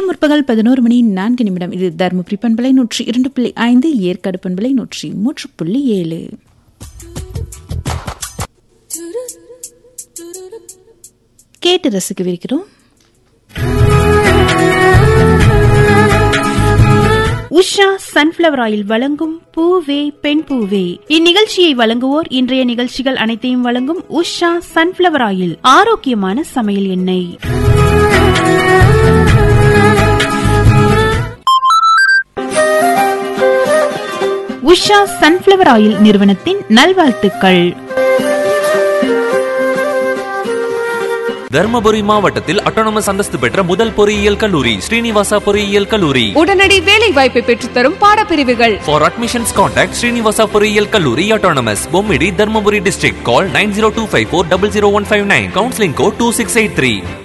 முற்பகல் பதினோரு மணி நான்கு நிமிடம் இது தருமபுரி பண்பலை நூற்றி இரண்டு புள்ளி ஐந்து ஏற்காடு பண்பலை நூற்றி மூன்று புள்ளி ஏழு கேட்டு ரசிக்கவிருக்கிறோம் உஷா சன்ஃபிளவர் ஆயில் வழங்கும் பூவே பெண் பூவே இந்நிகழ்ச்சியை வழங்குவோர் இன்றைய நிகழ்ச்சிகள் அனைத்தையும் வழங்கும் உஷா சன்ஃபிளவர் ஆயில் ஆரோக்கியமான சமையல் எண்ணெய் உஷா சன்ஃபிளவர் ஆயில் நிறுவனத்தின் நல்வாழ்த்துக்கள் தர்மபுரி மாவட்டத்தில் அட்டானமஸ் அந்தஸ்து பெற்ற முதல் பொறியியல் கல்லூரி ஸ்ரீனிவாசா பொறியியல் கல்லூரி உடனடி வேலை வாய்ப்பை பெற்றுத்தரும் பாடப்பிரிவுகள் For admissions contact Srinivasa பொறியியல் கல்லூரி autonomous Bommidi Dharmapuri district call 9025400159 counseling code 2683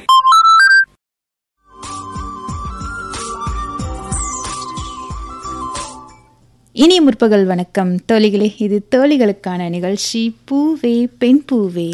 இனிய முற்பகல் வணக்கம் தோழிகளே இது தோழிகளுக்கான நிகழ்ச்சி பூவே பெண் பூவே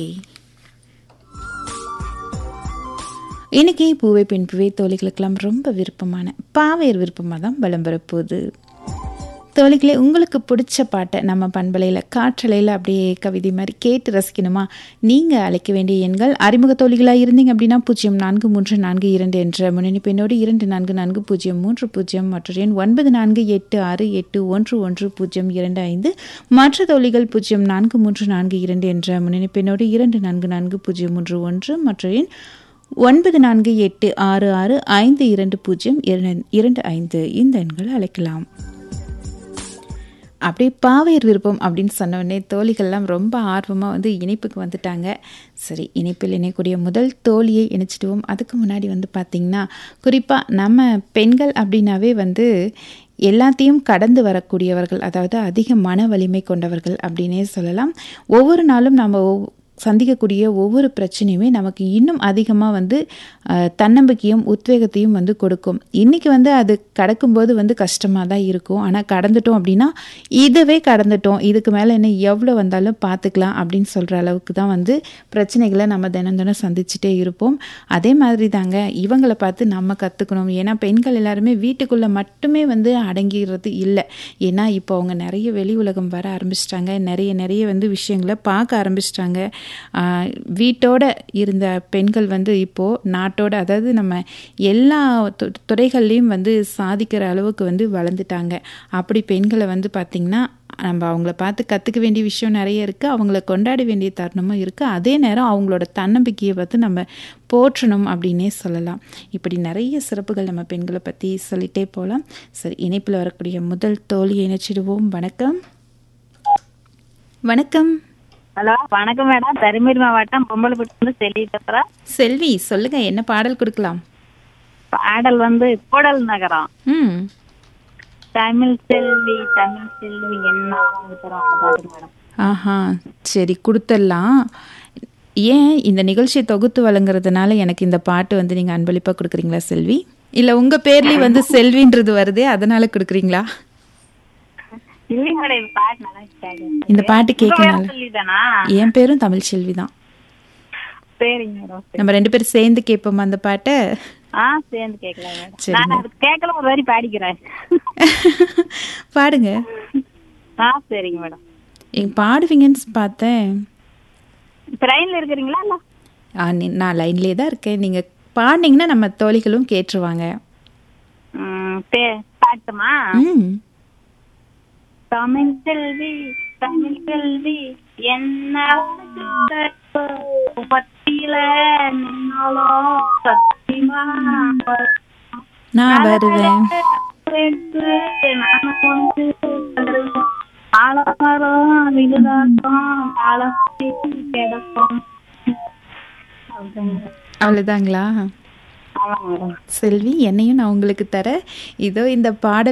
இன்னைக்கு பூவே பெண் பூவே தோழிகளுக்கெல்லாம் ரொம்ப விருப்பமான பாவையர் விருப்பமாக தான் பலம் வரப்போகுது தோழிகளே உங்களுக்கு பிடிச்ச பாட்டை நம்ம பண்பலையில் காற்றலையில் அப்படியே கவிதை மாதிரி கேட்டு ரசிக்கணுமா நீங்கள் அழைக்க வேண்டிய எண்கள் அறிமுக தோழிகளாக இருந்தீங்க அப்படின்னா பூஜ்ஜியம் நான்கு மூன்று நான்கு இரண்டு என்ற முன்னணி பெண்ணோடு இரண்டு நான்கு நான்கு பூஜ்ஜியம் மூன்று பூஜ்ஜியம் மற்றொரு எண் ஒன்பது நான்கு எட்டு ஆறு எட்டு ஒன்று ஒன்று பூஜ்ஜியம் இரண்டு ஐந்து மற்ற தோழிகள் பூஜ்ஜியம் நான்கு மூன்று நான்கு இரண்டு என்ற முன்னணி பெண்ணோடு இரண்டு நான்கு நான்கு பூஜ்ஜியம் மூன்று ஒன்று மற்றொரு எண் ஒன்பது நான்கு எட்டு ஆறு ஆறு ஐந்து இரண்டு பூஜ்ஜியம் இரண்டு இரண்டு ஐந்து இந்த எண்களை அழைக்கலாம் அப்படியே பாவையர் விருப்பம் அப்படின்னு சொன்ன உடனே தோழிகள்லாம் ரொம்ப ஆர்வமாக வந்து இணைப்புக்கு வந்துட்டாங்க சரி இணைப்பில் இணையக்கூடிய முதல் தோழியை இணைச்சிடுவோம் அதுக்கு முன்னாடி வந்து பார்த்திங்கன்னா குறிப்பாக நம்ம பெண்கள் அப்படின்னாவே வந்து எல்லாத்தையும் கடந்து வரக்கூடியவர்கள் அதாவது அதிக மன வலிமை கொண்டவர்கள் அப்படின்னே சொல்லலாம் ஒவ்வொரு நாளும் நம்ம ஒவ்- சந்திக்கக்கூடிய ஒவ்வொரு பிரச்சனையுமே நமக்கு இன்னும் அதிகமாக வந்து அஹ், தன்னம்பிக்கையும் உத்வேகத்தையும் வந்து கொடுக்கும் இன்றைக்கி வந்து அது கடக்கும்போது வந்து கஷ்டமாக தான் இருக்கும் ஆனால் கடந்துட்டோம் அப்படின்னா இதுவே கடந்துட்டோம் இதுக்கு மேலே என்ன எவ்வளோ வந்தாலும் பார்த்துக்கலாம் அப்படின்னு சொல்கிற அளவுக்கு தான் வந்து பிரச்சனைகளை நம்ம தினம் தினம் சந்திச்சுட்டே இருப்போம் அதே மாதிரி தாங்க இவங்களை பார்த்து நம்ம கற்றுக்கணும் ஏன்னா பெண்கள் எல்லாருமே வீட்டுக்குள்ளே மட்டுமே வந்து அடங்கிடுறது இல்லை ஏன்னா இப்போ அவங்க நிறைய வெளி உலகம் வர ஆரம்பிச்சிட்டாங்க நிறைய நிறைய வந்து விஷயங்களை பார்க்க ஆரம்பிச்சிட்டாங்க வீட்டோட இருந்த பெண்கள் வந்து இப்போது நாட்டோட அதாவது நம்ம எல்லா து- துறைகள்லையும் வந்து சாதிக்கிற அளவுக்கு வந்து வளர்ந்துட்டாங்க அப்படி பெண்களை வந்து பார்த்திங்கன்னா நம்ம அவங்கள பார்த்து கற்றுக்க வேண்டிய விஷயம் நிறைய இருக்குது அவங்கள கொண்டாட வேண்டிய தருணமும் இருக்குது அதே நேரம் அவங்களோட தன்னம்பிக்கையை பார்த்து நம்ம போற்றணும் அப்படின்னே சொல்லலாம் இப்படி நிறைய சிறப்புகள் நம்ம பெண்களை பற்றி சொல்லிட்டே போகலாம் சரி இணைப்பில் வரக்கூடிய முதல் தோழியை இணைச்சிடுவோம் வணக்கம் வணக்கம் ஹலோ வணக்கம் மேடம் தருமபுரி மாவட்டம் பொம்பளைப்பட்டு செல்வி பேசுறேன் செல்வி சொல்லுங்க என்ன பாடல் கொடுக்கலாம் பாடல் வந்து கூடல் நகரம் ம் தமிழ் செல்வி தமிழ் செல்வி என்ன இருக்கிறோம் அந்த பாட்டு மேடம் ஆஹா சரி கொடுத்துடலாம் ஏன் இந்த நிகழ்ச்சியை தொகுத்து வழங்குறதுனால எனக்கு இந்த பாட்டு வந்து நீங்கள் அன்பளிப்பாக கொடுக்குறீங்களா செல்வி இல்லை உங்கள் பேர்லேயும் வந்து செல்வின்றது வருதே அதனால கொடுக்குறீங்களா இல்லைங்க மேடம் இந்த பாட்டு நல்லா கேட்குது இந்த பாட்டு கேட்கனால சொல்லிதானா என் பேரும் தமிழ் செல்வி தான் சரிங்க மேடம் சரி. நம்ம ரெண்டு பேரும் சேர்ந்து கேட்போம் அந்த பாட்டை ஆ சேர்ந்து கேட்கலாம் மேடம் சரிங்க. நான் அது கேட்கல ஒரு வரி பாடிக்கிறேன் பாடுங்க ஆ சரிங்க மேடம் எங்க பாடுவீங்கன்னு பார்த்தேன் ட்ரெயின்ல இருக்கிறீங்களா இல்ல ஆ, நீ- நான் லைன்லேயே தான் இருக்கேன் நீங்கள் பாடினீங்கன்னா நம்ம தோழிகளும் கேட்டுருவாங்க ம், பே- பாட்டுமா ம் தமிழ் செல்வி தமிழ் செல்வி என்ன பத்தியில நின்னாலும் சத்தியமா நான் வருவேன் நானும் வந்து ஆலமரம் விழுதாட்டம் ஆலத்தி கிடக்கும் அவ்வளோதாங்களா ஆமாம் மேடம் செல்வி என்னையும் நான் உங்களுக்கு தர இதோ இந்த பாடல்